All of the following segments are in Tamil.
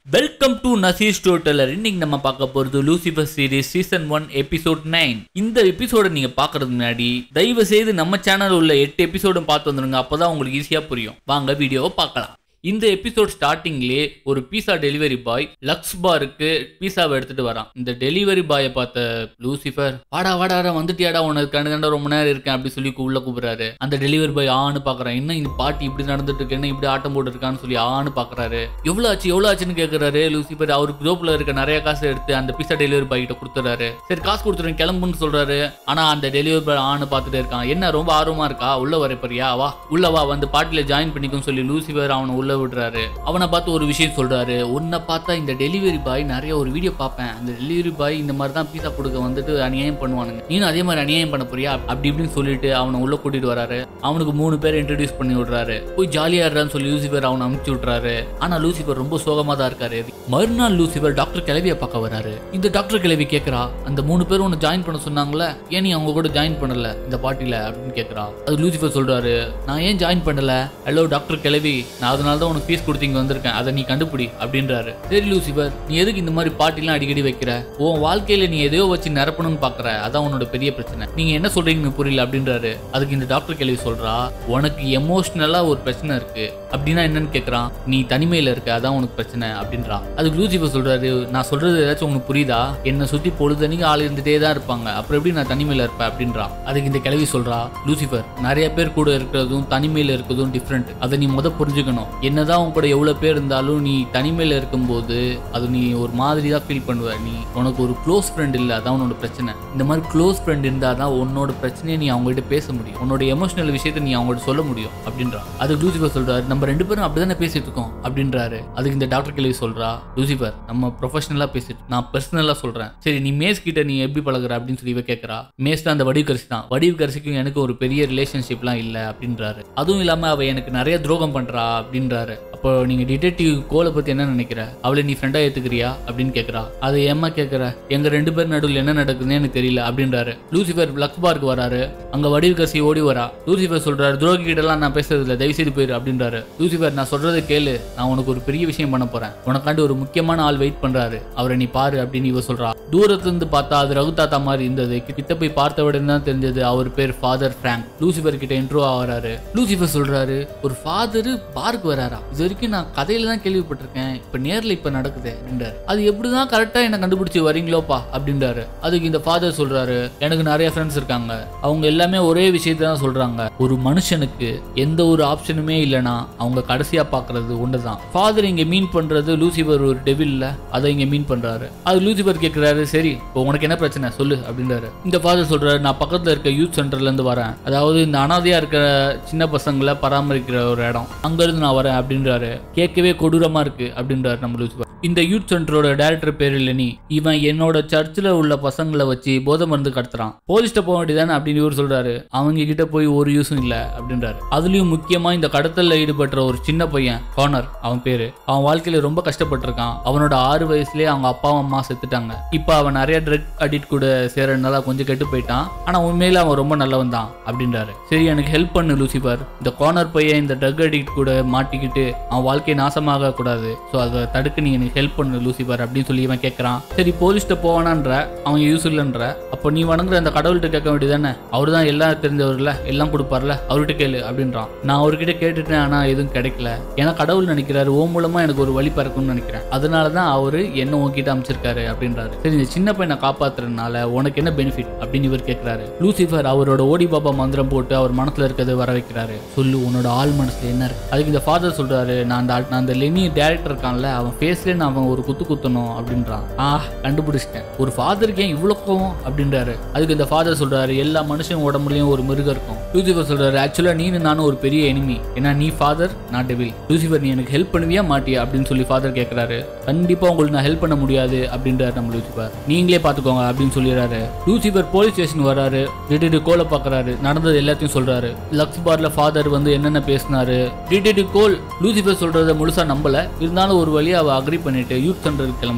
welcome to Naseer storyteller இன்னைக்கு நம்ம பார்க்க போறது Lucifer series season one episode nine இந்த எபிசோட நீங்க பார்க்கறதுக்கு முன்னாடி தயவு செய்து நம்ம சேனல் உள்ள எட்டு எபிசோடும் பார்த்து வந்துருங்க அப்பதான் உங்களுக்கு ஈஸியா புரியும் வாங்க வீடியோவை பார்க்கலாம் இந்த எபிசோட் ஸ்டார்டிங்லேயே ஒரு பீஸா டெலிவரி பாய் லக்ஸ் பாருக்கு பீஸாவை எடுத்துட்டு வரான் இந்த டெலிவரி பாயை பார்த்த லூசிஃபர் வாடா வாடா வாடா வந்துட்டியாடா உனக்கு கண்டு கண்ட ரொம்ப நேரம் இருக்கேன் அப்படி சொல்லி உள்ள கூப்பிடுறாரு அந்த டெலிவரி பாய் ஆன்னு பாக்குறான் என்ன இந்த பாட்டி இப்படி நடந்துட்டு இருக்கு என்ன இப்படி ஆட்டம் போட்டு இருக்கான்னு சொல்லி ஆன்னு பாக்குறாரு எவ்வளவு ஆச்சு எவ்வளவு ஆச்சுன்னு கேக்குறாரு லூசிஃபர் அவருக்கு குரூப்ல இருக்க நிறைய காசு எடுத்து அந்த பீஸா டெலிவரி பாய் கிட்ட கொடுத்துறாரு சரி காசு கொடுத்துருங்க கிளம்புன்னு சொல்றாரு ஆனா அந்த டெலிவரி பாய் ஆன்னு பார்த்துட்டே இருக்கான் என்ன ரொம்ப ஆர்வமா இருக்கா உள்ள வரப்பறியா வா உள்ள வா வந்து பாட்டில ஜாயின் பண்ணிக்கும் சொல்லி லூசிஃபர் அவனை உள்ள விடுறாரு அவனை பார்த்து ஒரு விஷயம் சொல்றாரு உன்னை பார்த்தா இந்த டெலிவரி பாய் நிறைய ஒரு வீடியோ பார்ப்பேன் அந்த டெலிவரி பாய் இந்த மாதிரி தான் பீஸா கொடுக்க வந்துட்டு அநியாயம் பண்ணுவானுங்க நீனும் அதே மாதிரி அநியாயம் பண்ண போறியா அப்படி இப்படின்னு சொல்லிட்டு அவனை உள்ள கூட்டிட்டு வராரு அவனுக்கு மூணு பேர் இன்ட்ரடியூஸ் பண்ணி விடுறாரு போய் ஜாலியா இருறான்னு சொல்லி லூசிஃபர் அவனை அமுச்சு விட்றாரு ஆனா லூசிஃபர் ரொம்ப சோகமா தான் இருக்காரு மறுநாள் லூசிஃபர் டாக்டர் கிளவிய பார்க்க வராரு இந்த டாக்டர் கிளவி கேக்குறா அந்த மூணு பேரும் உன்னை ஜாயின் பண்ண சொன்னாங்களே ஏன் நீ அவங்க கூட ஜாயின் பண்ணல இந்த பார்ட்டில அப்படின்னு கேக்குறா அது லூசிஃபர் சொல்றாரு நான் ஏன் ஜாயின் பண்ணல ஹலோ டாக்டர் கிளவி நான் அதனால தான் உனக்கு ஃபீஸ் கொடுத்து இங்க வந்திருக்கேன் அதை நீ கண்டுபிடி அப்படின்றாரு சரி லூசிஃபர் நீ எதுக்கு இந்த மாதிரி பார்ட்டிலாம் அடிக்கடி வைக்கிற உன் வாழ்க்கையில நீ எதையோ வச்சு நிரப்பணும்னு பாக்குற அதான் உன்னோட பெரிய பிரச்சனை நீங்க என்ன சொல்றீங்கன்னு புரியல அப்படின்றாரு அதுக்கு இந்த டாக்டர் கேள்வி சொல்றா உனக்கு எமோஷனலா ஒரு பிரச்சனை இருக்கு அப்படின்னா என்னன்னு கேக்குறான் நீ தனிமையில இருக்க அதான் உனக்கு பிரச்சனை அப்படின்றா அதுக்கு லூசிஃபர் சொல்றாரு நான் சொல்றது ஏதாச்சும் உனக்கு புரியுதா என்னை சுத்தி பொழுதனைக்கு ஆள் இருந்துட்டே தான் இருப்பாங்க அப்புறம் எப்படி நான் தனிமையில இருப்பேன் அப்படின்றா அதுக்கு இந்த கிளவி சொல்றா லூசிஃபர் நிறைய பேர் கூட இருக்கிறதும் தனிமையில இருக்கிறதும் டிஃப்ரெண்ட் அதை நீ முத புரிஞ்சுக்கணும் என்னதான் உன் கூட எவ்வளவு பேர் இருந்தாலும் நீ தனிமையில இருக்கும்போது அது நீ ஒரு மாதிரி தான் ஃபீல் பண்ணுவ நீ உனக்கு ஒரு க்ளோஸ் ஃப்ரெண்ட் இல்லை அதான் உன்னோட பிரச்சனை இந்த மாதிரி க்ளோஸ் ஃப்ரெண்ட் இருந்தால் தான் உன்னோட பிரச்சனையை நீ அவங்ககிட்ட பேச முடியும் உன்னோட எமோஷனல் விஷயத்தை நீ அவங்ககிட்ட சொல்ல முடியும் அப்படின்றா அது லூசிஃபர் சொல்றாரு நம்ம ரெண்டு பேரும் அப்படிதானே பேசிட்டு இருக்கோம் அப்படின்றாரு அதுக்கு இந்த டாக்டர் கேள்வி சொல்றா லூசிஃபர் நம்ம ப்ரொஃபஷனலா பேசிட்டு நான் பர்சனலா சொல்றேன் சரி நீ மேஸ் கிட்ட நீ எப்படி பழகுற அப்படின்னு சொல்லி இவ கேட்கறா மேஸ் தான் அந்த வடிவுக்கரிசி தான் வடிவுக்கரிசிக்கும் எனக்கு ஒரு பெரிய ரிலேஷன்ஷிப்லாம் இல்லை அப்படின்றாரு அதுவும் இல்லாம அவ எனக்கு நிறைய துரோகம் பண்றா அப்படின்றாரு அப்போ நீங்க டிடெக்டிவ் கோலை பத்தி என்ன நினைக்கிற அவளை நீ ஃப்ரெண்டா ஏத்துக்கிறியா அப்படின்னு கேக்குறா அதை ஏமா கேக்குற எங்க ரெண்டு பேர் நடுவில் என்ன நடக்குதுன்னு எனக்கு தெரியல அப்படின்றாரு லூசிஃபர் லக்ஸ் பார்க்கு வராரு அங்க வடிவுக்கரசி ஓடி வரா லூசிஃபர் சொல்றாரு துரோகி கிட்ட எல்லாம் நான் பேசுறது இல்ல தயவு செய்து போயிரு அப்படின்றாரு லூசிஃபர் நான் சொல்றதை கேளு நான் உனக்கு ஒரு பெரிய விஷயம் பண்ண போறேன் உனக்காண்டி ஒரு முக்கியமான ஆள் வெயிட் பண்றாரு அவரை நீ பாரு அப்படின்னு இவ சொல்றா தூரத்துல இருந்து பார்த்தா அது ரகு தாத்தா மாதிரி இருந்தது கிட்ட போய் பார்த்த உடனே தான் தெரிஞ்சது அவர் பேர் ஃபாதர் ஃப்ராங்க் லூசிஃபர் கிட்ட இன்ட்ரோ ஆகிறாரு லூசிஃபர் சொல்றாரு ஒரு ஃபாதர் பார்க்கு வராரா இது வரைக்கும் நான் கதையில தான் கேள்விப்பட்டிருக்கேன் இப்ப நேர்ல இப்ப நடக்குது அப்படின்றாரு அது எப்படிதான் கரெக்டா என்ன கண்டுபிடிச்சு வரீங்களோப்பா அப்படின்றாரு அதுக்கு இந்த ஃபாதர் சொல்றாரு எனக்கு நிறைய ஃப்ரெண்ட்ஸ் இருக்காங்க அவங்க எல்லாமே ஒரே விஷயத்தை தான் சொல்றாங்க ஒரு மனுஷனுக்கு எந்த ஒரு ஆப்ஷனுமே இல்லைன்னா அவங்க கடைசியா பாக்குறது ஒண்ணுதான் ஃபாதர் இங்க மீன் பண்றது லூசிபர் ஒரு டெவில் இல்ல அதை இங்க மீன் பண்றாரு அது லூசிபர் கேக்குறாரு சரி இப்போ உனக்கு என்ன பிரச்சனை சொல்லு அப்படின்றாரு இந்த ஃபாதர் சொல்றாரு நான் பக்கத்துல இருக்க யூத் சென்டர்ல இருந்து வரேன் அதாவது இந்த அனாதையா இருக்கிற சின்ன பசங்களை பராமரிக்கிற ஒரு இடம் அங்க இருந்து நான் வரேன் அப்படின்றாரு கேட்கவே கொடூரமா இருக்கு அப்படின்றாரு நம்ம லூசிபர் இந்த யூத் சென்டரோட டைரக்டர் பேர் இல்லனி இவன் என்னோட சர்ச்சில் உள்ள பசங்களை வச்சு போதை மருந்து கடத்துறான் போலீஸ்ட்ட போக வேண்டியதானே அப்படின்னு இவர் சொல்றாரு அவங்க கிட்ட போய் ஒரு யூஸும் இல்ல அப்படின்றாரு அதுலயும் முக்கியமா இந்த கடத்தல்ல ஈடுபட்ட ஒரு சின்ன பையன் கார்னர் அவன் பேரு அவன் வாழ்க்கையில ரொம்ப கஷ்டப்பட்டிருக்கான் அவனோட ஆறு வயசுலயே அவங்க அப்பா அம்மா செத்துட்டாங்க இப்ப அவன் நிறைய ட்ரக் அடிக்ட் கூட சேரனால கொஞ்சம் கெட்டு போயிட்டான் ஆனா உண்மையில அவன் ரொம்ப நல்லவன் தான் அப்படின்றாரு சரி எனக்கு ஹெல்ப் பண்ணு லூசிபர் இந்த கார்னர் பையன் இந்த ட்ரக் அடிக்ட் கூட மாட்டிக்கிட்டு அவன் வாழ்க்கை நாசமாக கூடாது ஸோ அதை தடுக்க நீ எனக்கு ஹெல்ப் பண்ணு லூசிபர் அப்படின்னு சொல்லி இவன் கேட்கறான் சரி போலீஸ்ட்ட போவானான்ற அவன் யூஸ் இல்லைன்ற அப்போ நீ வணங்குற அந்த கடவுள்கிட்ட கேட்க வேண்டியதானே அவர் தான் எல்லாம் தெரிஞ்சவர்ல எல்லாம் கொடுப்பார்ல அவர்கிட்ட கேளு அப்படின்றான் நான் அவர்கிட்ட கேட்டுட்டேன் ஆனா எதுவும் கிடைக்கல ஏன்னா கடவுள் நினைக்கிறாரு ஓ மூலமா எனக்கு ஒரு வழி பிறக்கும்னு நினைக்கிறேன் அதனால தான் அவரு என்ன உன்கிட்ட அமைச்சிருக்காரு அப்படின்றாரு சரி இந்த சின்ன பையனை காப்பாத்துறதுனால உனக்கு என்ன பெனிஃபிட் அப்படின்னு இவர் கேட்கிறாரு லூசிஃபர் அவரோட ஓடி பாபா மந்திரம் போட்டு அவர் மனசுல இருக்கிறது வர வைக்கிறாரு சொல்லு உன்னோட ஆள் மனசுல என்ன இருக்கு அதுக்கு இந்த ஃபாதர் சொல்றாரு நான் அந்த நான் அந்த லெனி டேரக்டர் இருக்கான்ல அவன் ஃபேஸ்ல நான் அவன் ஒரு குத்து குத்தணும் அப்படின்றான் ஆ கண்டுபிடிச்சிட்டேன் ஒரு ஃபாதருக்கு ஏன் இவ்வளோ கோவம் அப்படின்றாரு அதுக்கு இந்த ஃபாதர் சொல்றாரு எல்லா மனுஷன் உடம்புலயும் ஒரு மிருகம் இருக்கும் லூசிஃபர் சொல்றாரு ஆக்சுவலா நீனு நானும் ஒரு பெரிய எனிமி ஏன்னா நீ ஃபாதர் நான் டெவில் லூசிஃபர் நீ எனக்கு ஹெல்ப் பண்ணுவியா மாட்டியா அப்படின்னு சொல்லி ஃபாதர் கேட்கறாரு கண்டிப்பா உங்களுக்கு நான் ஹெல்ப் பண்ண முடியாது அப்படின்றாரு நம்ம லூசிஃபர் நீங்களே பாத்துக்கோங்க அப்படின்னு சொல்லிடுறாரு லூசிஃபர் போலீஸ் ஸ்டேஷன் வராரு டிடெக்டிவ் கோலை பாக்குறாரு நடந்தது எல்லாத்தையும் சொல்றாரு லக்ஸ் பார்ல ஃபாதர் வந்து என்னென்ன பேசினாரு டிடெக்டிவ் கோல் லூசிஃபர் சொல்றத முழுசா நம்பல இருந்தாலும் ஒரு வழியா அவ அக்ரி பண்ணிட்டு யூத் சென்டருக்கு கிளம்புறான்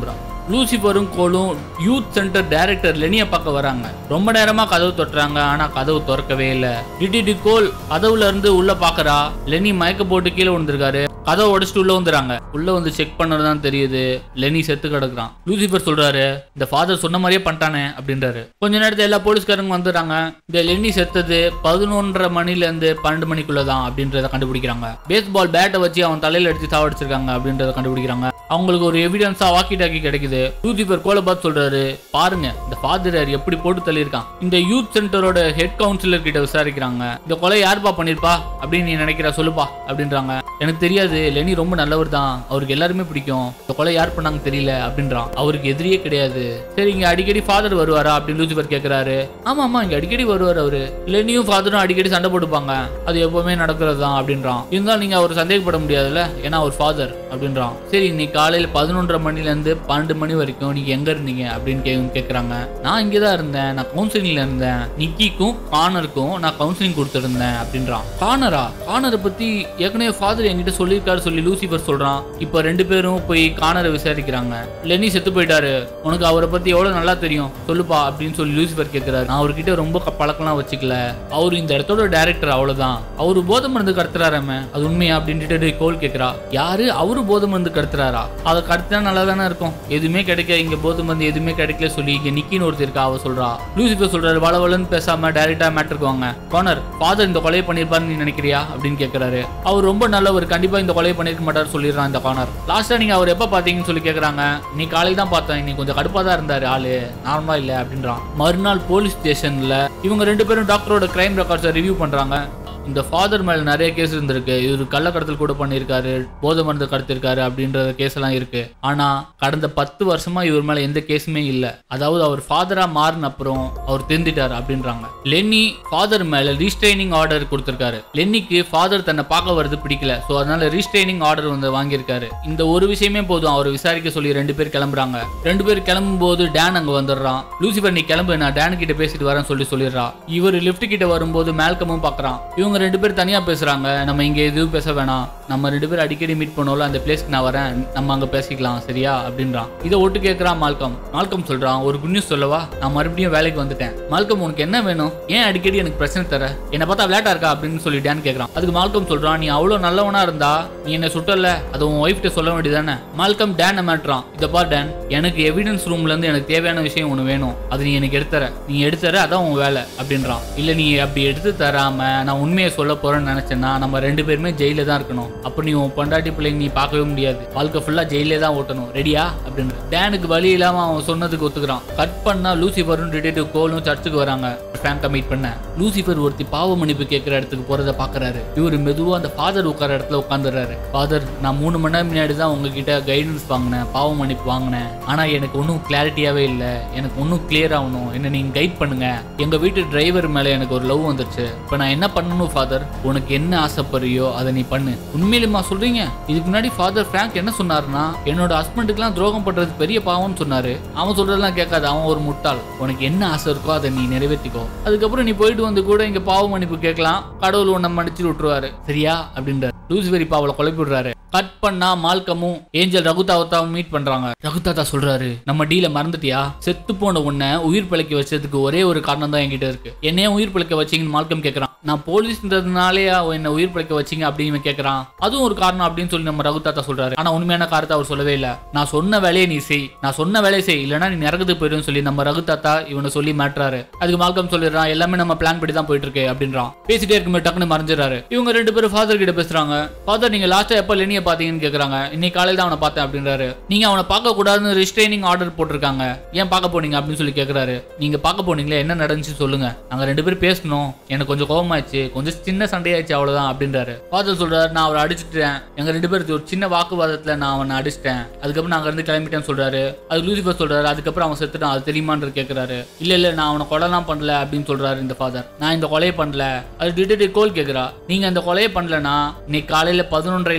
லூசிஃபரும் கோலும் யூத் சென்டர் டைரக்டர் லெனிய பார்க்க வராங்க ரொம்ப நேரமா கதவு தொட்டுறாங்க ஆனா கதவு திறக்கவே இல்ல டிடி கோல் கதவுல இருந்து உள்ள பாக்குறா லெனி மயக்க போட்டு கீழே விழுந்திருக்காரு கதவை உடைச்சிட்டு உள்ள வந்துறாங்க உள்ள வந்து செக் பண்ணதான் தெரியுது லெனி செத்து கிடக்குறான் லூசிஃபர் சொல்றாரு இந்த ஃபாதர் சொன்ன மாதிரியே பண்ணிட்டானே அப்படின்றாரு கொஞ்ச நேரத்துல எல்லா போலீஸ்காரங்க வந்துடுறாங்க இந்த லெனி செத்தது பதினொன்றரை மணில இருந்து பன்னெண்டு மணிக்குள்ளதான் அப்படின்றத கண்டுபிடிக்கிறாங்க பேஸ்பால் பேட்டை வச்சு அவன் தலையில அடிச்சு சாவடிச்சிருக்காங்க அப்படின்றத கண்டுபிடிக்கிறாங்க அவங்களுக்கு ஒரு எவிடன்ஸா வாக்கி டாக்கி கிடைக்குது லூசிஃபர் கோலை பார்த்து சொல்றாரு பாருங்க இந்த ஃபாதர் எப்படி போட்டு தள்ளியிருக்கான் இந்த யூத் சென்டரோட ஹெட் கவுன்சிலர் கிட்ட விசாரிக்கிறாங்க இந்த கொலை யாருப்பா பண்ணிருப்பா அப்படின்னு நீ நினைக்கிற சொல்லுப்பா அப்படின்றாங்க எனக்கு தெரியாது லெனி ரொம்ப நல்லவர் தான் அவருக்கு எல்லாருமே பிடிக்கும் இந்த கொலை யார் பண்ணாங்க தெரியல அப்படின்றான் அவருக்கு எதிரியே கிடையாது சரி இங்க அடிக்கடி ஃபாதர் வருவாரா அப்படின்னு லூசிஃபர் கேக்குறாரு ஆமா ஆமா இங்க அடிக்கடி வருவார் அவரு லெனியும் ஃபாதரும் அடிக்கடி சண்டை போட்டுப்பாங்க அது எப்பவுமே நடக்கிறது தான் அப்படின்றான் இருந்தாலும் நீங்க அவர் சந்தேகப்பட முடியாதுல்ல ஏன்னா அவர் ஃபாதர் அப்படின்றான் சரி இன்னைக்கு காலையில பதினொன்றரை மணில இருந்து பன்னெண்டு மணி வரைக்கும் நீங்க எங்க இருந்தீங்க அப்படின்னு கே கேக்குறாங்க நான் இங்கே தான் இருந்தேன் நான் கவுன்சிலிங்ல இருந்தேன் நிக்கிக்கும் கானருக்கும் நான் கவுன்சிலிங் கொடுத்துருந்தேன் அப்படின்றான் கானரா கானரை பத்தி ஏற்கனவே ஃபாதர் என்கிட்ட சொல்லியிருக்காரு சொல்லி லூசிஃபர் சொல்றான் இப்போ ரெண்டு பேரும் போய் கானரை விசாரிக்கிறாங்க லெனி செத்து போயிட்டாரு உனக்கு அவரை பத்தி எவ்வளவு நல்லா தெரியும் சொல்லுப்பா அப்படின்னு சொல்லி லூசிஃபர் கேட்கிறாரு நான் அவர்கிட்ட ரொம்ப க- பழக்கம்லாம் வச்சுக்கல அவர் இந்த இடத்தோட டைரக்டர் அவ்வளவுதான் அவரு போதை மருந்து கடத்துறாராமே அது உண்மையா அப்படின்ட்டு கோல் கேக்குறா யாரு அவரு போதை மருந்து கடத்துறாரா அதை கடத்தினா நல்லா தானே இருக்கும் எதுவுமே கிடைக்க இங்க போதை மருந்து எதுவுமே கிடைக்கல சொல்லி இங்க நிக்கின்னு ஒருத்தர் இருக்கா அவ சொல்றா லூசிஃபர் சொல்றாரு வளவலன்னு பேசாம டைரக்டா மேட்டருக்கு வாங்க கார்னர் ஃபாதர் இந்த கொலையை பண்ணிருப்பாருன்னு நீ நினைக்கிறியா அப்படின்னு கேக்குறாரு அவர் ரொம்ப நல்லவர் கண்டிப்பா இந்த கொலையை பண்ணிருக்க மாட்டாரு சொல்லிடுறான் இந்த கார்னர் லாஸ்டா நீங்க அவர் எப்ப பாத்தீங்கன்னு சொல்லி கேக்குறாங்க நீ காலையில் தான் பார்த்தேன் இன்னைக்கு கொஞ்சம் கடுப்பா தான் இருந்தாரு ஆளு நார்மலா இல்ல அப்படின்றான் மறுநாள் போலீஸ் ஸ்டேஷன்ல இவங்க ரெண்டு பேரும் டாக்டரோட கிரைம் ரெக்கார்ட்ஸை ரிவ்யூ பண்றாங்க இந்த ஃபாதர் மேல நிறைய கேஸ் இருந்திருக்கு இவர் கள்ளக்கடத்தல் கூட பண்ணியிருக்காரு போதை மருந்து கடத்திருக்காரு அப்படின்ற கேஸ் எல்லாம் இருக்கு ஆனா கடந்த பத்து வருஷமா இவர் மேல எந்த கேஸுமே இல்ல அதாவது அவர் ஃபாதரா மாறின அப்புறம் அவர் திருந்திட்டார் அப்படின்றாங்க லென்னி ஃபாதர் மேல ரீஸ்ட்ரைனிங் ஆர்டர் கொடுத்திருக்காரு லென்னிக்கு ஃபாதர் தன்னை பார்க்க வருது பிடிக்கல ஸோ அதனால ரீஸ்ட்ரைனிங் ஆர்டர் வந்து வாங்கியிருக்காரு இந்த ஒரு விஷயமே போதும் அவர் விசாரிக்க சொல்லி ரெண்டு பேர் கிளம்புறாங்க ரெண்டு பேர் கிளம்பும் போது டேன் அங்க வந்துடுறான் லூசிஃபர் நீ கிளம்பு நான் டேன் கிட்ட பேசிட்டு வரேன்னு சொல்லி சொல்லிடுறா இவர் லிஃப்ட் கிட்ட வரும்போது மேல்கமும் பார்க்கறான் இவங்க ரெண்டு பேர் தனியா பேசுறாங்க நம்ம இங்க எதுவும் பேச வேணாம் நம்ம ரெண்டு பேர் அடிக்கடி மீட் பண்ணுவோம்ல அந்த பிளேஸ்க்கு நான் வரேன் நம்ம அங்க பேசிக்கலாம் சரியா அப்படின்றான் இதை ஒட்டு கேட்கறான் மால்கம் மால்கம் சொல்றான் ஒரு குட் நியூஸ் சொல்லவா நான் மறுபடியும் வேலைக்கு வந்துட்டேன் மால்கம் உனக்கு என்ன வேணும் ஏன் அடிக்கடி எனக்கு பிரச்சனை தர என்ன பார்த்தா விளையாட்டா இருக்கா அப்படின்னு சொல்லி டேன் கேட்கறான் அதுக்கு மால்கம் சொல்றான் நீ அவ்வளவு நல்லவனா இருந்தா நீ என்ன சுட்டல அது உன் ஒய்ஃப்ட்ட சொல்ல வேண்டியதானே மால்கம் டேனை மாட்டுறான் இதை பார் டேன் எனக்கு எவிடன்ஸ் ரூம்ல இருந்து எனக்கு தேவையான விஷயம் ஒன்று வேணும் அது நீ எனக்கு எடுத்துற நீ எடுத்துற அதான் உன் வேலை அப்படின்றான் இல்ல நீ அப்படி எடுத்து தராம நான் உண்மையை சொல்ல போறேன்னு நினைச்சேன்னா நம்ம ரெண்டு பேருமே ஜெயில தான் இருக்கணும் அப்ப நீ உன் பொண்டாட்டி பிள்ளைங்க நீ பார்க்கவே முடியாது வாழ்க்கை ஃபுல்லா ஜெயிலே தான் ஓட்டணும் ரெடியா அப்படின்னு டேனுக்கு வழி இல்லாம அவன் சொன்னதுக்கு ஒத்துக்கிறான் கட் பண்ணா லூசிஃபரும் டிடெக்டிவ் கோலும் சர்ச்சுக்கு வராங்க ஃப்ராங்கை மீட் பண்ண லூசிஃபர் ஒருத்தி பாவ மன்னிப்பு கேட்கிற இடத்துக்கு போறத பாக்குறாரு இவர் மெதுவா அந்த ஃபாதர் உட்கார இடத்துல உட்காந்துறாரு ஃபாதர் நான் மூணு மணி நேரம் முன்னாடி தான் உங்ககிட்ட கைடன்ஸ் வாங்கினேன் பாவ மன்னிப்பு வாங்கினேன் ஆனா எனக்கு ஒன்றும் கிளாரிட்டியாவே இல்லை எனக்கு ஒன்றும் கிளியர் ஆகணும் என்ன நீங்க கைட் பண்ணுங்க எங்க வீட்டு டிரைவர் மேல எனக்கு ஒரு லவ் வந்துருச்சு இப்போ நான் என்ன பண்ணணும் ஃபாதர் உனக்கு என்ன ஆசைப்படுறியோ அதை நீ பண்ணு உண்மையிலுமா சொல்றீங்க இதுக்கு முன்னாடி ஃபாதர் ஃப்ராங்க் என்ன சொன்னாருன்னா என்னோட ஹஸ்பண்டுக்குலாம் துரோகம் பண்றது பெரிய பாவம்னு சொன்னாரு அவன் சொல்றதெல்லாம் கேட்காது அவன் ஒரு முட்டாள் உனக்கு என்ன ஆசை இருக்கோ அதை நீ நிறைவேற்றிக்கோ அதுக்கப்புறம் நீ போயிட்டு வந்து கூட இங்க பாவ மன்னிப்பு கேட்கலாம் கடவுள் உன்னை மன்னிச்சு விட்டுருவாரு சரியா அப்படின்றாரு லூசிஃபர் இப்ப அவளை குழப்பி விடுறாரு கட் பண்ணா மால்கமும் ஏஞ்சல் ரகுதாவத்தாவும் மீட் பண்றாங்க ரகுதாத்தா சொல்றாரு நம்ம டீல மறந்துட்டியா செத்து போன உன்னை உயிர் பிழைக்க வச்சதுக்கு ஒரே ஒரு காரணம் தான் என்கிட்ட இருக்கு என்னைய உயிர் பிழைக்க வச்சீங்கன்னு மால்கம் கேக்குறான் நான் போலீஸ்ன்றதுனாலே என்ன உயிர் பிழைக்க வச்சீங்க அப்படின்னு இவன் கேக்குறான் அதுவும் ஒரு காரணம் அப்படின்னு சொல்லி நம்ம ரகுதாத்தா சொல்றாரு ஆனா உண்மையான காரணத்தை அவர் சொல்லவே இல்ல நான் சொன்ன வேலையை நீ செய் நான் சொன்ன வேலையை செய் இல்லைன்னா நீ நரகத்துக்கு போயிடும் சொல்லி நம்ம ரகுதாத்தா இவனை சொல்லி மாட்டுறாரு அதுக்கு மால்கம் சொல்லிடுறான் எல்லாமே நம்ம பிளான் படி தான் போயிட்டு இருக்கு அப்படின்றான் பேசிட்டே இருக்கும்போது டக்குன்னு மறைஞ்சிடறாரு இவங்க ரெண்டு பேரும் ஃபாதர் கிட்ட பேசுறாங்க ஃபாதர் நீங்க லாஸ்டா எப்ப லெனிய பாத்தீங்கன்னு கேக்குறாங்க இன்னைக்கு காலையில தான் அவனை பார்த்தேன் அப்படின்றாரு நீங்க அவனை பார்க்க கூடாதுன்னு ரிஸ்ட்ரைனிங் ஆர்டர் போட்டிருக்காங்க ஏன் பார்க்க போனீங்க அப்படின்னு சொல்லி கேக்குறாரு நீங்க பார்க்க போனீங்களே என்ன நடந்துச்சு சொல்லுங்க நாங்க ரெண்டு பேரும் பேசணும் எனக்கு கொஞ்சம் கோவமாச்சு கொஞ்சம் சின்ன சண்டையாச்சு அவ்வளவுதான் அப்படின்றாரு ஃபாதர் சொல்றாரு நான் அவரை அடிச்சிட்டேன் எங்க ரெண்டு பேருக்கு ஒரு சின்ன வாக்குவாதத்துல நான் அவனை அடிச்சிட்டேன் அதுக்கப்புறம் நாங்க இருந்து கிளம்பிட்டேன்னு சொல்றாரு அது லூசிஃபர் சொல்றாரு அதுக்கப்புறம் அவன் செத்துட்டான் அது தெரியுமான்னு கேக்குறாரு இல்ல இல்ல நான் அவனை கொலைலாம் பண்ணல அப்படின்னு சொல்றாரு இந்த ஃபாதர் நான் இந்த கொலையை பண்ணல அது டிடெக்டிவ் கோல் கேக்குறா நீங்க அந்த கொலையை பண்ணலனா இன்னைக்கு காலையில பதினொன்றரைல இருந்து பன்னெண்டு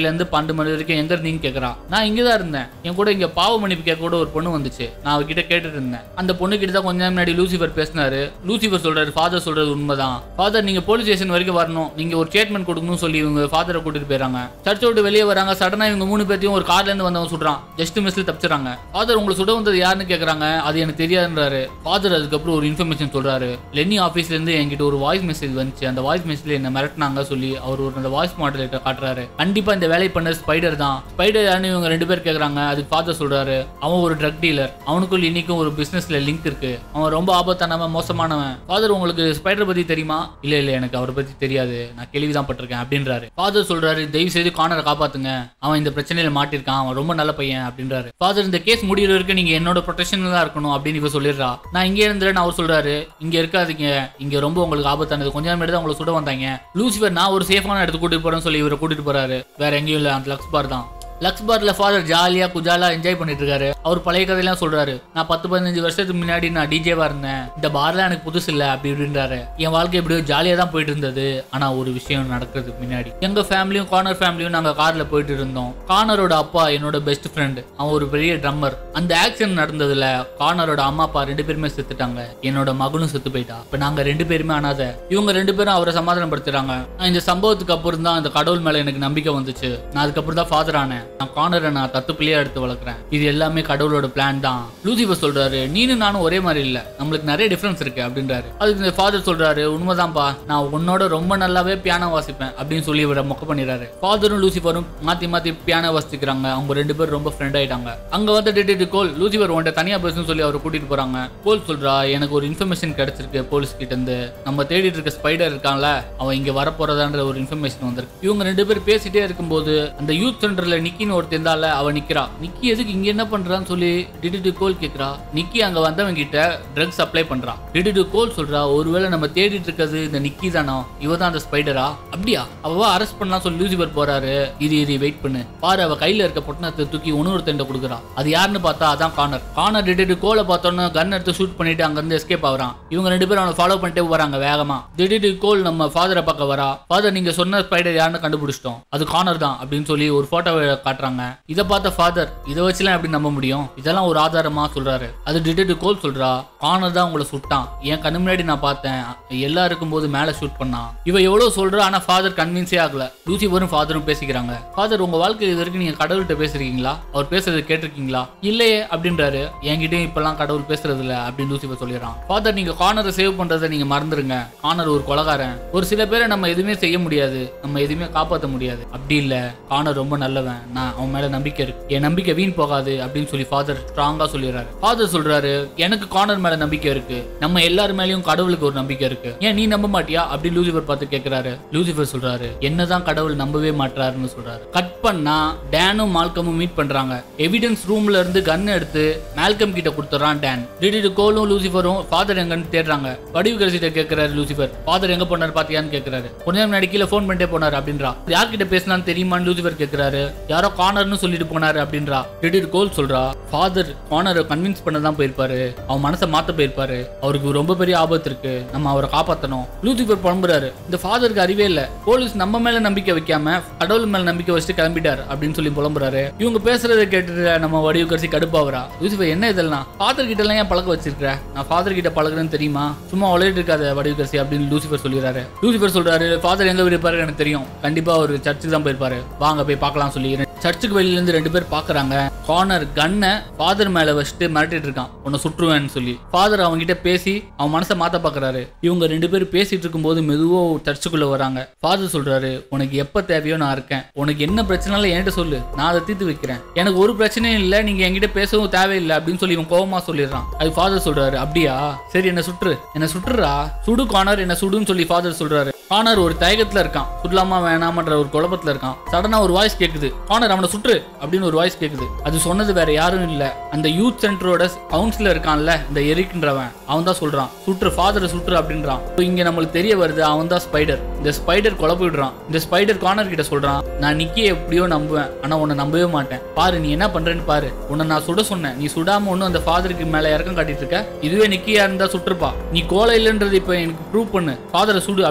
பன்னெண்டு மணி வரைக்கும் எங்க இருந்தீங்கன்னு கேக்குறா நான் இங்க தான் இருந்தேன் என் கூட இங்க பாவ மன்னிப்பு கேட்க கூட ஒரு பொண்ணு வந்துச்சு நான் அவகிட்ட கேட்டுட்டு இருந்தேன் அந்த பொண்ணு கிட்ட தான் கொஞ்ச நேரம் முன்னாடி லூசிஃபர் பேசினாரு லூசிஃபர் சொல்றாரு ஃபாதர் சொல்றது உண்மைதான் ஃபாதர் நீங்க போலீஸ் ஸ்டேஷன் வரைக்கும் வரணும் நீங்க ஒரு ஸ்டேட்மெண்ட் கொடுக்கணும்னு சொல்லி இவங்க ஃபாதரை கூட்டிட்டு போயிறாங்க சர்ச்சை விட்டு வெளியே வராங்க சடனா இவங்க மூணு பேர்த்தையும் ஒரு கார்ல இருந்து வந்தவங்க சுடுறான் ஜஸ்ட் மிஸ்ல தப்பிச்சுறாங்க ஃபாதர் உங்களை சுட வந்தது யாருன்னு கேக்குறாங்க அது எனக்கு தெரியாதுன்றாரு ஃபாதர் அதுக்கப்புறம் ஒரு இன்ஃபர்மேஷன் சொல்றாரு லென்னி ஆபீஸ்ல இருந்து என்கிட்ட ஒரு வாய்ஸ் மெசேஜ் வந்துச்சு அந்த வாய்ஸ் மெசேஜ்ல என்ன மிரட்டினாங்க சொல்லி அவர் ஒரு அந்த வாய்ஸ் மாடலேட்டர் காட்டுறாரு கண்டிப்பா இந்த வேலை பண்ண ஸ்பைடர் தான் ஸ்பைடர் யாருன்னு இவங்க ரெண்டு பேர் கேக்குறாங்க அதுக்கு ஃபாதர் சொல்றாரு அவன் ஒரு ட்ரக் டீலர் அவனுக்குள்ள இன்னைக்கும் ஒரு பிசினஸ்ல லிங்க் இருக்கு அவன் ரொம்ப ஆபத்தானவன் மோசமானவன் ஃபாதர் உங்களுக்கு ஸ்பைடர் பத்தி தெரியுமா இல்ல இல்ல எனக்கு அவரை பத்தி தெரியாது நான் கேள்விதான் பட்டிருக்கேன் அப்படின்றாரு ஃபாதர் சொல்றாரு தயவு செய்து கார்னரை காப்பாத்துங்க அவன் இந்த பிரச்சனையில மாட்டிருக்கான் அவன் ரொம்ப நல்ல பையன் அப்படின்றாரு ஃபாதர் இந்த கேஸ் முடியிற வரைக்கும் நீங்க என்னோட ப்ரொடெக்ஷன்ல தான் இருக்கணும் அப்படின்னு இவ சொல்லிடுறா நான் இங்கே இருந்துறேன்னு அவர் சொல்றாரு இங்க இருக்காதீங்க இங்க ரொம்ப உங்களுக்கு ஆபத்தானது கொஞ்ச நேரம் தான் உங்களை சுட வந்தாங்க லூசிஃபர் நான் ஒரு சேஃபான இடத்துக்கு கூட்டிட்டு போறேன்னு சொல்லி இவரை கூட்டிட்டு போறாரு வேற எங்கேயும் இல்ல அந்த லக்ஸ் பார் தான் லக்ஸ் பார்ல ஃபாதர் ஜாலியா குஜாலா என்ஜாய் பண்ணிட்டு இருக்காரு அவர் பழைய கதையெல்லாம் சொல்றாரு நான் பத்து பதினஞ்சு வருஷத்துக்கு முன்னாடி நான் டிஜேவா இருந்தேன் இந்த பார்லாம் எனக்கு புதுசு இல்ல அப்படி இப்படின்றாரு என் வாழ்க்கை எப்படியோ ஜாலியா தான் போயிட்டு இருந்தது ஆனா ஒரு விஷயம் நடக்கிறதுக்கு முன்னாடி எங்க ஃபேமிலியும் கார்னர் ஃபேமிலியும் நாங்க கார்ல போயிட்டு இருந்தோம் கார்னரோட அப்பா என்னோட பெஸ்ட் ஃப்ரெண்ட் அவன் ஒரு பெரிய ட்ரம்மர் அந்த ஆக்சிடென்ட் நடந்ததுல கார்னரோட அம்மா அப்பா ரெண்டு பேருமே செத்துட்டாங்க என்னோட மகனும் செத்து போயிட்டா இப்ப நாங்க ரெண்டு பேருமே அனாத இவங்க ரெண்டு பேரும் அவரை சமாதானப்படுத்துறாங்க நான் இந்த சம்பவத்துக்கு அப்புறம் தான் அந்த கடவுள் மேல எனக்கு நம்பிக்கை வந்துச்சு நான் அதுக்கப்புறம் தான் ஃபாதர் ஆனேன் நான் கார்னரை நான் தத்து பிள்ளையா எடுத்து வளர்க்குறேன் இது எல்லாமே கடவுளோட பிளான் தான் லூசிஃபர் சொல்றாரு நீனும் நானும் ஒரே மாதிரி இல்ல நம்மளுக்கு நிறைய டிஃபரன்ஸ் இருக்கு அப்படின்றாரு அதுக்கு இந்த ஃபாதர் சொல்றாரு உண்மைதான்ப்பா நான் உன்னோட ரொம்ப நல்லாவே பியானோ வாசிப்பேன் அப்படின்னு சொல்லி இவரை மொக்க பண்ணிடுறாரு ஃபாதரும் லூசிஃபரும் மாத்தி மாத்தி பியானோ வாசிக்கிறாங்க அவங்க ரெண்டு பேரும் ரொம்ப ஃப்ரெண்ட் ஆயிட்டாங்க அங்க வந்து டிடெக்டிவ் கோல் லூசிஃபர் உன்ட்ட தனியா பேசணும்னு சொல்லி அவரை கூட்டிட்டு போறாங்க கோல் சொல்றா எனக்கு ஒரு இன்ஃபர்மேஷன் கிடைச்சிருக்கு போலீஸ் கிட்ட இருந்து நம்ம தேடிட்டு இருக்க ஸ்பைடர் இருக்கான்ல அவன் இங்க வரப்போறதான்ற ஒரு இன்ஃபர்மேஷன் வந்திருக்கு இவங்க ரெண்டு பேரும் பேசிட்டே இருக்கும்போது அந்த யூத் சென்டர்ல நிக்கின்னு ஒருத்தர் இருந்தால அவ நிக்கிறா நிக்கி எதுக்கு இங்க என்ன பண்றான்னு சொல்லி டிடிடி கோல் கேக்குறா நிக்கி அங்க வந்தவங்க கிட்ட ட்ரக்ஸ் அப்ளை பண்றா டிடிடி கோல் சொல்றா ஒருவேளை நம்ம தேடிட்டு இருக்கிறது இந்த நிக்கி தானோ இவ தான் அந்த ஸ்பைடரா அப்படியா அவ அரெஸ்ட் பண்ணலாம் சொல்லி லூசிபர் போறாரு இது இது வெயிட் பண்ணு பாரு அவ கையில இருக்க பொட்டணத்தை தூக்கி இன்னொருத்தண்ட கொடுக்குறா அது யாருன்னு பார்த்தா அதான் கார்னர் கார்னர் டிடிடி கோலை பார்த்தோன்னு கன் எடுத்து ஷூட் பண்ணிட்டு அங்க இருந்து எஸ்கேப் ஆகுறான் இவங்க ரெண்டு பேரும் அவனை ஃபாலோ பண்ணிட்டே வராங்க வேகமா டிடிடி கோல் நம்ம ஃபாதரை பார்க்க வரா ஃபாதர் நீங்க சொன்ன ஸ்பைடர் யாருன்னு கண்டுபிடிச்சிட்டோம் அது கார்னர் தான் அப்படின்னு சொல்லி ஒரு போட்டோவை காட்டுறாங்க இதை பார்த்த ஃபாதர் இதை வச்சுலாம் எப்படி நம்ப முடியும் இதெல்லாம் ஒரு ஆதாரமா சொல்றாரு அது டிடெக்டிவ் கோல் சொல்றா கார்னர் தான் உங்களை சுட்டான் என் கண்ணு முன்னாடி நான் பார்த்தேன் எல்லாம் இருக்கும்போது மேல ஷூட் பண்ணான் இவ எவ்வளவு சொல்றா ஆனா ஃபாதர் கன்வின்ஸே ஆகல லூசிபரும் ஃபாதரும் பேசிக்கிறாங்க ஃபாதர் உங்க வாழ்க்கை இது வரைக்கும் நீங்க கடவுள்கிட்ட பேசுறீங்களா அவர் பேசுறது கேட்டிருக்கீங்களா இல்லையே அப்படின்றாரு என்கிட்டயும் இப்பெல்லாம் கடவுள் பேசுறது இல்ல அப்படின்னு லூசிபர் சொல்லிடுறான் ஃபாதர் நீங்க கார்னரை சேவ் பண்றதை நீங்க மறந்துருங்க கார்னர் ஒரு கொலகாரன் ஒரு சில பேரை நம்ம எதுவுமே செய்ய முடியாது நம்ம எதுவுமே காப்பாற்ற முடியாது அப்படி இல்ல கார்னர் ரொம்ப நல்லவன் நான் அவன் மேல நம்பிக்கை இருக்கு என் நம்பிக்கை வீண் போகாது அப்படின்னு சொல்லி ஃபாதர் ஸ்ட்ராங்கா சொல்லிடுறாரு ஃபாதர் சொல்றாரு எனக்கு கார்னர் மேல நம்பிக்கை இருக்கு நம்ம எல்லார் மேலயும் கடவுளுக்கு ஒரு நம்பிக்கை இருக்கு ஏன் நீ நம்ப மாட்டியா அப்படி லூசிபர் பார்த்து கேக்குறாரு லூசிபர் சொல்றாரு என்னதான் கடவுள் நம்பவே மாட்டாருன்னு சொல்றாரு கட் பண்ணா டேனும் மால்கமும் மீட் பண்றாங்க எவிடன்ஸ் ரூம்ல இருந்து கன் எடுத்து மால்கம் கிட்ட கொடுத்துறான் டேன் திடீர்னு கோலும் லூசிஃபரும் ஃபாதர் எங்கன்னு தேடுறாங்க வடிவுகரசிட்ட கேக்குறாரு லூசிஃபர் ஃபாதர் எங்க போனாரு பாத்தியான்னு கேக்குறாரு கொஞ்ச நேரம் முன்னாடி கீழே ஃபோன் பண்ணிட்டே போனாரு அப்படின்றா யார்கிட்ட பேசினான்னு தெரியுமான்னு லூசிஃபர் கேக்குறாரு யாரோ கார்னர்னு சொல்லிட்டு போனாரு அப்படின்றா திடீர் கோல் சொல்றா ஃபாதர் கார்னரை கன்வின்ஸ் பண்ண தான் போயிருப்பாரு அவன் மனசை மாத்த போயிருப்பாரு அவருக்கு ரொம்ப பெரிய ஆபத்து இருக்கு நம்ம அவரை காப்பாத்தணும் லூசிஃபர் புலம்புறாரு இந்த ஃபாதருக்கு அறிவே இல்ல போலீஸ் நம்ம மேல நம்பிக்கை வைக்காம கடவுள் மேல நம்பிக்கை வச்சுட்டு கிளம்பிட்டார் அப்படின்னு சொல்லி புலம்புறாரு இவங்க பேசுறதை கேட்டுட்டு நம்ம வடிவுக்கரசி கடுப்பாவரா லூசிஃபர் என்ன இதெல்லாம் ஃபாதர் கிட்ட எல்லாம் ஏன் பழக்க வச்சிருக்க நான் ஃபாதர் கிட்ட பழகுறேன்னு தெரியுமா சும்மா உழையிட்டு இருக்காத வடிவுக்கரசி அப்படின்னு லூசிஃபர் சொல்லிடுறாரு லூசிஃபர் சொல்றாரு ஃபாதர் எங்க இருப்பாரு எனக்கு தெரியும் கண்டிப்பா ஒரு சர்ச்சுக்கு தான் போயிருப்பாரு வாங்க போய் பார்க்கலாம் சொல்லி சர்ச்சுக்கு வெளியில இருந்து ரெண்டு பேர் பாக்குறாங்க கார்னர் கன்னை ஃபாதர் மேல வச்சுட்டு மிரட்டிட்டு இருக்கான் உன்னை சுற்றுவேன்னு சொல்லி ஃபாதர் அவங்க கிட்ட பேசி அவன் மனசை மாத்த பாக்குறாரு இவங்க ரெண்டு பேரும் பேசிட்டு இருக்கும்போது மெதுவா சர்ச்சுக்குள்ள வராங்க ஃபாதர் சொல்றாரு உனக்கு எப்ப தேவையோ நான் இருக்கேன் உனக்கு என்ன பிரச்சனை என்கிட்ட சொல்லு நான் அதை தீர்த்து வைக்கிறேன் எனக்கு ஒரு பிரச்சனையும் இல்லை நீங்க என்கிட்ட பேசவும் தேவையில்லை அப்படின்னு சொல்லி இவன் கோவமா சொல்லிடுறான் அது ஃபாதர் சொல்றாரு அப்படியா சரி என்ன சுற்று என்ன சுற்றுறா சுடு கார்னர் என்ன சுடுன்னு சொல்லி ஃபாதர் சொல்றாரு கார்னர் ஒரு தயக்கத்துல இருக்கான் சுடலாமா வேணாமன்ற ஒரு குழப்பத்துல இருக்கான் சடனா ஒரு வாய்ஸ் கேக்குது கார்னர் அவனை சுற்று அப்படின்னு ஒரு வாய்ஸ் கேக்குது அது சொன்னது வேற யாரும் இல்ல அந்த யூத் சென்டரோட கவுன்சிலர் இருக்கான்ல இந்த எரிக்ன்றவன் அவன் தான் சொல்றான் சுற்று ஃபாதரை சுற்று அப்படின்றான் இப்போ இங்க நம்மளுக்கு தெரிய வருது அவன் தான் ஸ்பைடர் இந்த ஸ்பைடர் குழப்பிடுறான் இந்த ஸ்பைடர் கார்னர் கிட்ட சொல்றான் நான் நிக்கி எப்படியோ நம்புவேன் ஆனா உன்னை நம்பவே மாட்டேன் பாரு நீ என்ன பண்றேன்னு பாரு உன்னை நான் சுட சொன்னேன் நீ சுடாம ஒன்னும் அந்த ஃபாதருக்கு மேல இறக்கம் காட்டிட்டு இருக்க இதுவே நிக்கியா இருந்தா சுற்றுப்பா நீ கோலை இல்லைன்றது இப்ப எனக்கு ப்ரூவ் பண்ணு ஃபாதரை சுடு அப்படின்னு இவன் சொல்றான்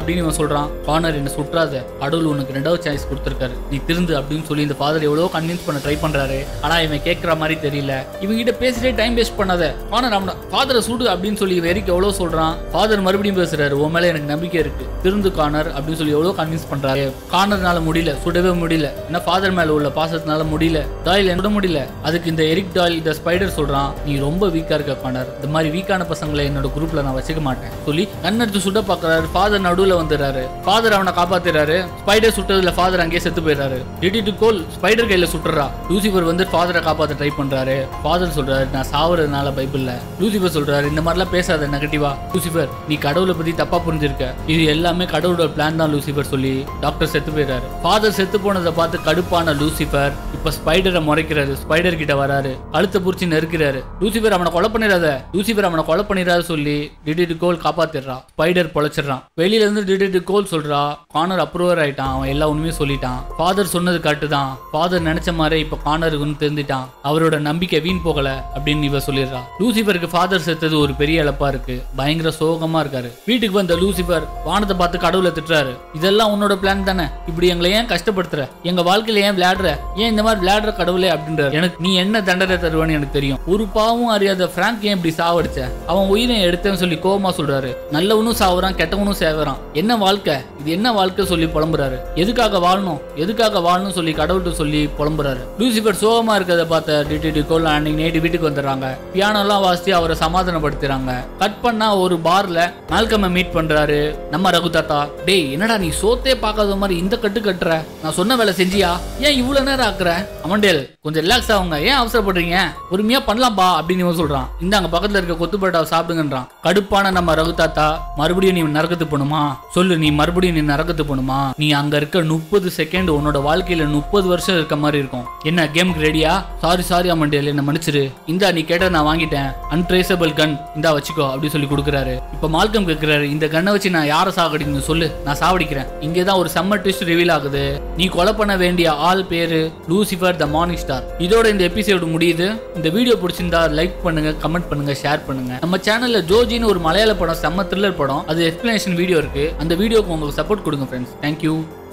சொல்றான் கார்னர் என்ன சுற்றாத கடவுள் உனக்கு ரெண்டாவது சாய்ஸ் கொடுத்துருக்காரு நீ திருந்து அப்படின்னு சொல்லி இந்த ஃபாதர் எவ்வளோ கன்வின்ஸ் பண்ண ட்ரை பண்றாரு ஆனா இவன் கேட்கற மாதிரி தெரியல இவங்க கிட்ட பேசிட்டே டைம் வேஸ்ட் பண்ணாத கார்னர் அவன ஃபாதரை சுடு அப்படின்னு சொல்லி வெறிக்கு எவ்வளோ சொல்றான் ஃபாதர் மறுபடியும் பேசுறாரு உன் மேல எனக்கு நம்பிக்கை இருக்கு திருந்து கார்னர் அப்படின்னு சொல்லி எவ்வளோ கன்வின்ஸ் பண்றாரு கார்னர்னால முடியல சுடவே முடியல ஏன்னா ஃபாதர் மேல உள்ள பாசத்தினால முடியல டாயில் சுட முடியல அதுக்கு இந்த எரிக் டாயில் இந்த ஸ்பைடர் சொல்றான் நீ ரொம்ப வீக்கா இருக்க கார்னர் இந்த மாதிரி வீக்கான பசங்களை என்னோட குரூப்ல நான் வச்சுக்க மாட்டேன் சொல்லி கண்ணெடுத்து சுட பாக்குறாரு ஃபாதர் நடுவுல வந்துடுறாரு ஃபாதர் அவனை காப்பாத்துறாரு ஸ்பைடர் சுட்டதுல ஃபாதர் அங்கேயே செத்து போயிடுறாரு டிடி டு கோல் ஸ்பைடர் கையில சுட்டுறா லூசிபர் வந்து ஃபாதரை காப்பாத்த ட்ரை பண்றாரு ஃபாதர் சொல்றாரு நான் சாவறதுனால பைபிள்ல லூசிபர் சொல்றாரு இந்த மாதிரிலாம் பேசாத நெகட்டிவா லூசிபர் நீ கடவுளை பத்தி தப்பா புரிஞ்சிருக்க இது எல்லாமே கடவுளோட பிளான் தான் லூசிபர் சொல்லி டாக்டர் செத்து போயிடுறாரு ஃபாதர் செத்து போனதை பார்த்து கடுப்பான லூசிபர் இப்ப ஸ்பைடரை முறைக்கிறாரு ஸ்பைடர் கிட்ட வராரு கழுத்தை புடிச்சு நெருக்கிறாரு லூசிபர் அவனை கொலை பண்ணிடாத லூசிபர் அவனை கொலை பண்ணிடாத சொல்லி டிடிடி கோல் காப்பாத்திடுறான் ஸ்பைடர் பொழைச்சிடுறான் வெளியில இருந்து டிடிடி கோல் சொல்றா கார்னர் அப்ரூவர் ஆயிட்டான் அவன் எல்லா உண்மையும் சொல்லிட்டான் ஃபாதர் சொன்னது கரெக்ட் தான் ஃபாதர் நினைச்ச மாதிரி இப்ப கார்னருக்கு தெரிஞ்சிட்டான் அவரோட நம்பிக்கை வீண் போகல அப்படின்னு இவ சொல்லிடுறா லூசிபருக்கு ஃபாதர் செத்தது ஒரு பெரிய இழப்பா இருக்கு பயங்கர சோகமா இருக்காரு வீட்டுக்கு வந்த லூசிபர் வானத்தை பார்த்து கடவுளை திட்டுறாரு இதெல்லாம் உன்னோட பிளான் தானே இப்படி எங்களை ஏன் கஷ்டப்படுத்துற எங்க வாழ்க்கையில ஏன் விளையாடுற ஏன் இந்த மாதிரி விளையாடுற கடவுளே அப்படின்றாரு எனக்கு நீ என்ன தண்டனை தருவான்னு எனக்கு தெரியும் ஒரு பாவம் அறியாத பிராங்க் ஏன் இப்படி சாவடிச்ச அவன் உயிரை எடுத்தேன்னு சொல்லி கோவமா சொல்றாரு நல்லவனும் சாவுறான் கெட்டவனும் சேவறான் என்ன வாழ்க்கை இது என்ன வாழ்க்கை சொல்லி புலம்புறாரு எதுக்காக வாழணும் எதுக்காக வாழணும் சொல்லி கடவுள்கிட்ட சொல்லி புலம்புறாரு லூசிபர் சோகமா இருக்கிறத பார்த்த டிடி கோல் அன்னைக்கு நைட்டு வீட்டுக்கு வந்துடுறாங்க பியானோ எல்லாம் வாசிச்சு அவரை சமாதானப்படுத்துறாங்க கட் பண்ணா ஒரு பார்ல மால்கம மீட் பண்றாரு நம்ம ரகு தாத்தா டேய் என்னடா நீ சோத்தே பார்க்காத மாதிரி இந்த கட்டு கட்டுற நான் சொன்ன வேலை செஞ்சியா ஏன் இவ்வளவு நேரம் ஆக்குற அமண்டேல் கொஞ்சம் ரிலாக்ஸ் ஆகுங்க ஏன் அவசரப்படுறீங்க பொறுமையா பண்ணலாம்பா அப்படின்னு இவன் சொல்றான் இந்தாங்க பக்கத்துல இருக்க கொத்து பரோட்டாவை சாப்பிடுங்கன்றான் கடுப்பான நம்ம ரகு தாத்தா மறுபடியும் நீ நரகத்து போணுமா சொல்லு நீ மறுபடியும் நீ நரகத்து போணுமா நீ அங்க இருக்க முப்பது செகண்ட் உன்னோட வாழ்க்கையில முப்பது வருஷம் இருக்க மாதிரி இருக்கும் என்ன கேமுக்கு ரெடியா சாரி சாரி அமண்டேல் என்ன மன்னிச்சிரு இந்தா நீ கேட்ட நான் வாங்கிட்டேன் அன்ட்ரேசபிள் கன் இந்தா வச்சுக்கோ அப்படி சொல்லி கொடுக்குறாரு இப்ப மால்கம் கேட்கிறாரு இந்த கன்னை வச்சு நான் யாரை சாகடிக்கணும் சொல்லு நான் சாவடிக்கிறேன் இங்கே தான் ஒரு செம்ம ட்விஸ்ட் ரிவீல் ஆகுது நீ கொலை பண்ண வேண்டிய ஆள் பேரு லூசிஃபர் த மார்னிங் ஸ்டார் இதோட இந்த எபிசோடு முடியுது இந்த வீடியோ பிடிச்சிருந்தா லைக் பண்ணுங்க கமெண்ட் பண்ணுங்க ஷேர் பண்ணுங்க நம்ம சேனல்ல ஜோஜின்னு ஒரு மலையாள படம் செம்ம த்ரில்லர் படம் அது எக்ஸ்பிளனேஷன் வீடியோ இருக்கு அந்த வீடியோக்கு உங்களுக்கு சப்போர்ட் கொடுங்க ஃப்ரெண்ட்ஸ் தேங்க்யூ